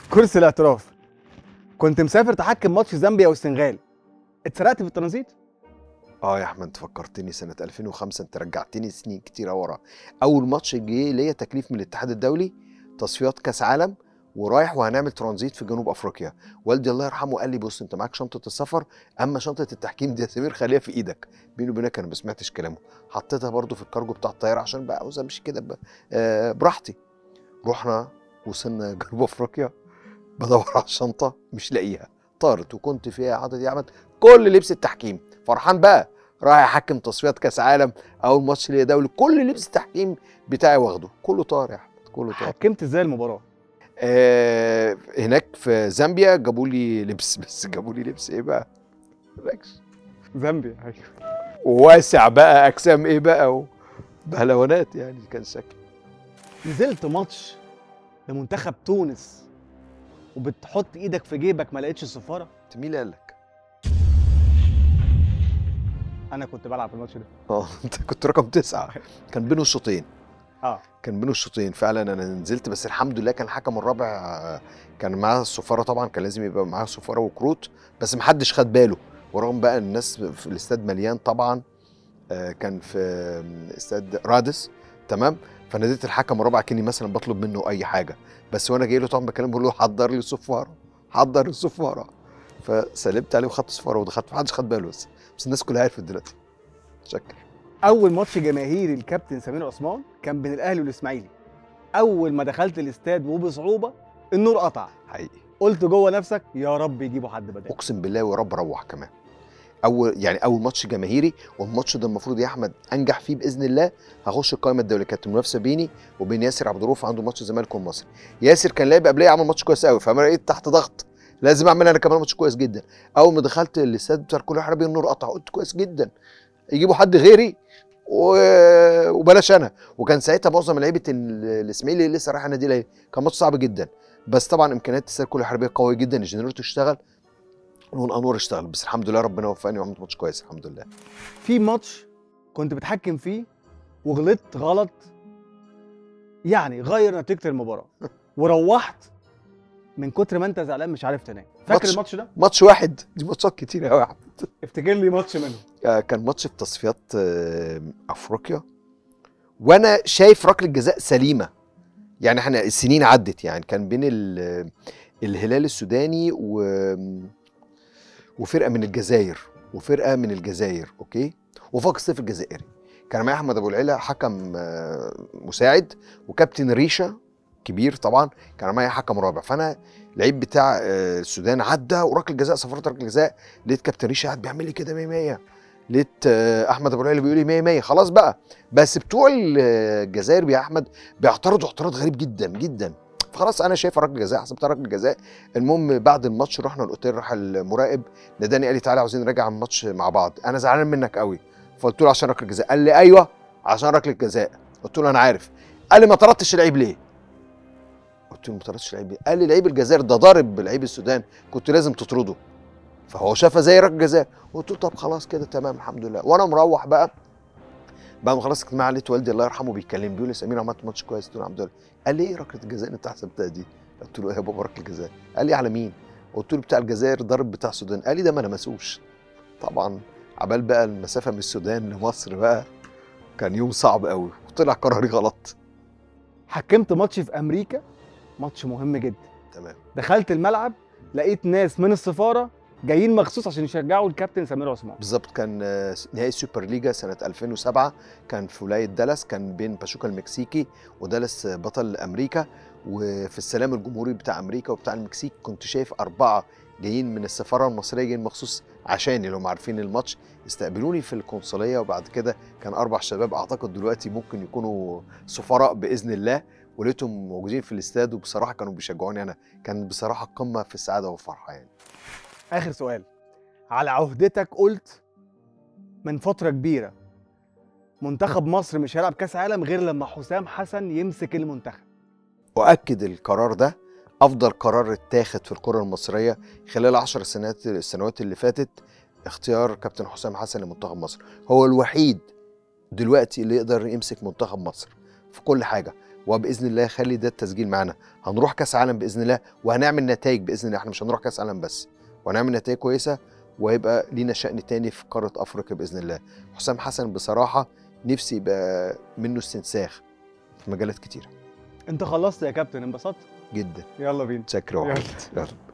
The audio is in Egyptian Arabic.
كرسي الاعتراف كنت مسافر تحكم ماتش زامبيا والسنغال اتسرقت في الترانزيت اه يا احمد انت فكرتني سنه 2005 انت رجعتني سنين كتيره ورا اول ماتش جه ليا تكليف من الاتحاد الدولي تصفيات كاس عالم ورايح وهنعمل ترانزيت في جنوب افريقيا والدي الله يرحمه قال لي بص انت معاك شنطه السفر اما شنطه التحكيم دي يا سمير خليها في ايدك بيني وبينك انا ما سمعتش كلامه حطيتها برضو في الكارجو بتاع الطياره عشان بقى عاوز امشي كده ب- آه، براحتي رحنا وصلنا جنوب افريقيا بدور على الشنطه مش لاقيها طارت وكنت فيها عدد يا احمد كل لبس التحكيم فرحان بقى رايح احكم تصفيات كاس عالم اول ماتش ليا دولي كل لبس التحكيم بتاعي واخده كله طار يا احمد كله طار حكمت ازاي المباراه آه هناك في زامبيا جابوا لي لبس بس جابوا لي لبس ايه بقى ركز زامبيا ايوه واسع بقى اجسام ايه بقى و- بهلوانات يعني كان شكل نزلت ماتش لمنتخب تونس وبتحط ايدك في جيبك ما لقيتش السفاره انت مين اللي قال لك؟ انا كنت بلعب في الماتش ده اه انت كنت رقم تسعه كان بينه الشوطين اه كان بينه الشوطين فعلا انا نزلت بس الحمد لله كان الحكم الرابع آه، كان معاه الصفاره طبعا كان لازم يبقى معاه صفاره وكروت بس محدش خد باله ورغم بقى الناس في الاستاد مليان طبعا آه، كان في آم، استاد رادس تمام فناديت الحكم الرابع كاني مثلا بطلب منه اي حاجه بس وانا جاي له طبعا بكلمه بقول له حضر لي الصفاره حضر الصفاره فسلمت عليه وخدت الصفاره ودخلت محدش خد باله بس بس الناس كلها عرفت دلوقتي شكرا اول ماتش جماهيري الكابتن سمير عثمان كان بين الاهلي والاسماعيلي اول ما دخلت الاستاد وبصعوبه النور قطع حقيقي قلت جوه نفسك يا رب يجيبوا حد بدل اقسم بالله ويا رب روح كمان اول يعني اول ماتش جماهيري والماتش ده المفروض يا احمد انجح فيه باذن الله هخش القائمه الدوليه كانت المنافسه بيني وبين ياسر عبد الرؤوف عنده ماتش الزمالك والمصري ياسر كان لاعب قبليه عمل ماتش كويس قوي فانا لقيت تحت ضغط لازم اعمل انا كمان ماتش كويس جدا اول ما دخلت الاستاد بتاع الكليه الحربيه النور قطع قلت كويس جدا يجيبوا حد غيري و... وبلاش انا وكان ساعتها معظم لعيبه ال- الاسماعيلي لسه رايح النادي الاهلي كان ماتش صعب جدا بس طبعا امكانيات استاد الكليه الحربيه قويه جدا الجنريتور اشتغل والانوار اشتغل بس الحمد لله ربنا وفقني وعملت ماتش كويس الحمد لله في ماتش كنت بتحكم فيه وغلطت غلط يعني غير نتيجه المباراه وروحت من كتر ما انت زعلان مش عارف تنام فاكر ماتش. الماتش ده ماتش واحد دي ماتشات كتير قوي يا احمد افتكر لي ماتش منهم آه، كان ماتش في تصفيات آه، افريقيا وانا شايف ركله جزاء سليمه يعني احنا السنين عدت يعني كان بين ال- الهلال السوداني و وفرقه من الجزائر وفرقه من الجزائر اوكي وفاق الصيف الجزائري كان معايا احمد ابو العلا حكم آه، مساعد وكابتن ريشه كبير طبعا كان معايا حكم رابع فانا اللعيب بتاع آه، السودان عدى وركله جزاء صفرت ركله جزاء لقيت كابتن ريشه قاعد بيعمل لي كده 100 100 لقيت آه، احمد ابو العلا بيقول لي 100 100 خلاص بقى بس بتوع الجزائر يا احمد بيعترضوا اعتراض غريب جدا جدا فخلاص انا شايف ركله جزاء حسبتها ركله جزاء المهم بعد الماتش رحنا الاوتيل راح المراقب ناداني قال لي تعالى عاوزين نراجع الماتش مع بعض انا زعلان منك قوي فقلت له عشان ركله جزاء قال لي ايوه عشان ركله جزاء قلت له انا عارف قال لي ما طردتش اللعيب ليه قلت له ما طردتش اللعيب ليه قال لي لعيب الجزائر ده ضارب لعيب السودان كنت لازم تطرده فهو شافها زي ركله جزاء قلت له طب خلاص كده تمام الحمد لله وانا مروح بقى بعد ما خلصت اجتماع لقيت والدي الله يرحمه بيتكلم بيقول لي سمير عملت ماتش كويس قلت له الحمد لله قال لي ايه ركله الجزاء اللي انت حسبتها دي قلت له ايه يا بابا ركله جزاء قال لي على مين قلت له بتاع الجزائر ضرب بتاع السودان قال لي ده ما لمسوش طبعا عبال بقى المسافه من السودان لمصر بقى كان يوم صعب قوي وطلع قراري غلط حكمت ماتش في امريكا ماتش مهم جدا تمام دخلت الملعب لقيت ناس من السفاره جايين مخصوص عشان يشجعوا الكابتن سمير عثمان بالظبط كان آه، نهائي السوبر ليجا سنه 2007 كان في ولايه دالاس كان بين باشوكا المكسيكي ودالاس آه، بطل امريكا وفي السلام الجمهوري بتاع امريكا وبتاع المكسيك كنت شايف اربعه جايين من السفاره المصريه جايين مخصوص عشاني لو عارفين الماتش استقبلوني في القنصليه وبعد كده كان اربع شباب اعتقد دلوقتي ممكن يكونوا سفراء باذن الله ولقيتهم موجودين في الاستاد وبصراحه كانوا بيشجعوني انا كان بصراحه قمه في السعاده والفرحه يعني اخر سؤال على عهدتك قلت من فتره كبيره منتخب مصر مش هيلعب كاس عالم غير لما حسام حسن يمسك المنتخب واكد القرار ده افضل قرار اتاخد في الكره المصريه خلال عشر سنوات السنوات اللي فاتت اختيار كابتن حسام حسن لمنتخب مصر هو الوحيد دلوقتي اللي يقدر يمسك منتخب مصر في كل حاجه وباذن الله خلي ده التسجيل معانا هنروح كاس عالم باذن الله وهنعمل نتائج باذن الله احنا مش هنروح كاس عالم بس وهنعمل نتائج كويسه وهيبقى لينا شأن تاني في قاره افريقيا باذن الله حسام حسن بصراحه نفسي يبقى منه استنساخ في مجالات كتيره انت خلصت يا كابتن انبسطت جدا يلا بينا متشكر يا يلا. وحيد. يلا